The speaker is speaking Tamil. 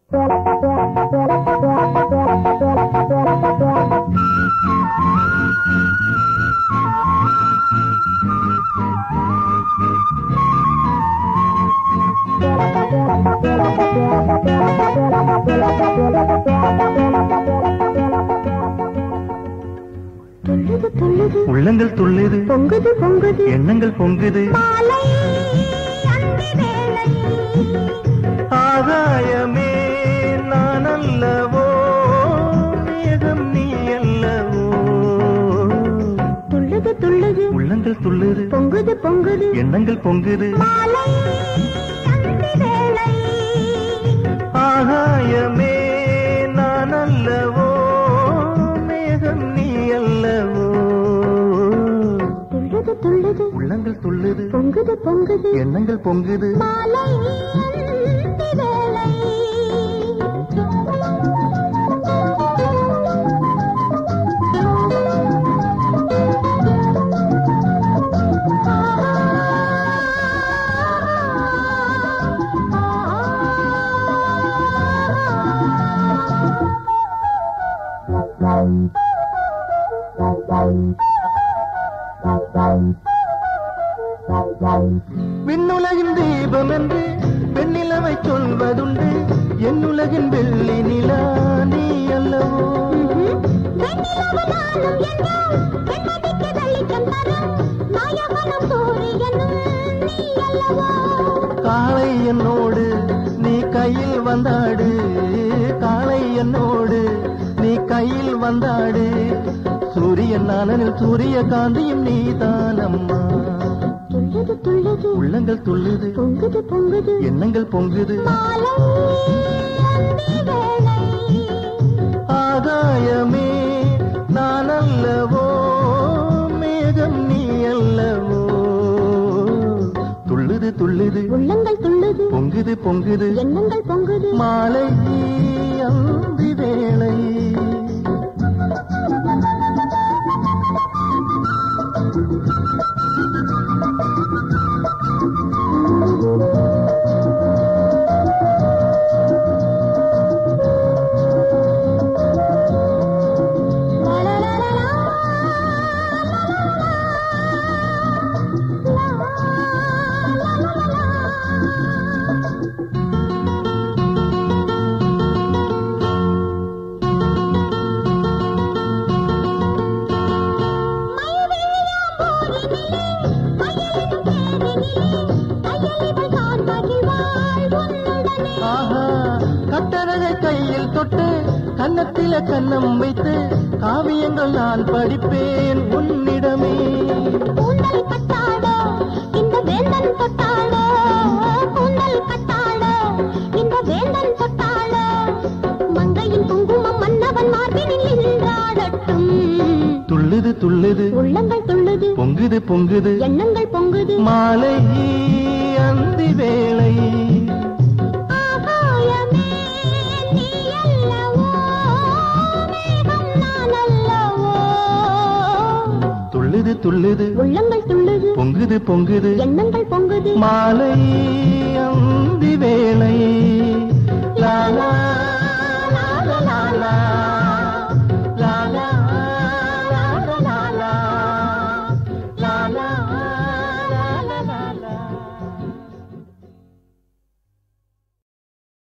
துள்ளுது துள்ளுது உள்ளங்கள் துள்ளுது பொங்குது பொங்குது எண்ணங்கள் பொங்குது மாலை அந்தி வேளை ஆகாயமே நான் அல்லவோ மேகம் நீ அல்லவோ துள்ளுது துள்ளுது உள்ளங்கள் துள்ளுது பொங்குது பொங்குது எண்ணங்கள் பொங்குது மாலை அந்தி வேளை ஆகாயமே நான் அல்லவோ மேகம் நீ அல்லவோ துள்ளுது துள்ளுது உள்ளங்கள் துள்ளுது பொங்குது பொங்குது எண்ணங்கள் பொங்குது மாலை அந்தி வேளை விண்ணுலகின் தீபம் என்று வெண்ணிலவை சொல்வதுண்டு என்னுலகின் வெள்ளி நிலா நீ அல்லவோ வெண்ணிலவு நானும் என்றால் வெண்மதிக்கு வெளிச்சம் தரும் நாயகனும் சூரியனும் நீ அல்லவோ காளை என்னோடு நீ கையில் வந்தாடு காளை என்னோடு நீ கையில் வந்தாடு சூரியன் நானனில் சூரிய காந்தியும் நீதானம்மா துள்ளுது துள்ளுது உள்ளங்கள் துள்ளுது பொங்குது பொங்குது எண்ணங்கள் பொங்குது மாலை அந்தி வேளை ஆகாயமே நான் அல்லவோ மேகம் நீ அல்லவோ துள்ளுது துள்ளுது உள்ளங்கள் துள்ளுது பொங்குது பொங்குது எண்ணங்கள் பொங்குது மாலை அந்தி வேளை ஆஹா கட்டழகை கையில் தொட்டு கன்னத்தில கன்னம் வைத்து காவியங்கள் நான் படிப்பேன் உன்னிடமே கூந்தல் கட்டாடோ இந்த வேந்தன் தொட்டாடோ கூந்தல் கட்டாடோ இந்த வேந்தன் தொட்டாடோ மங்கையின் குங்குமம் மன்னவன் மார்பினில் நின்றாடட்டும் துள்ளுது துள்ளுது உள்ளங்கள் துள்ளுது பொங்குது பொங்குது எண்ணங்கள் பொங்குது மாலை அந்தி வேளை ஆகாயமே நீ அல்லவோ மேகம் நான் அல்லவோ துள்ளுது துள்ளுது உள்ளங்கள் துள்ளுது பொங்குது பொங்குது எண்ணங்கள் பொங்குது மாலை அந்தி வேளை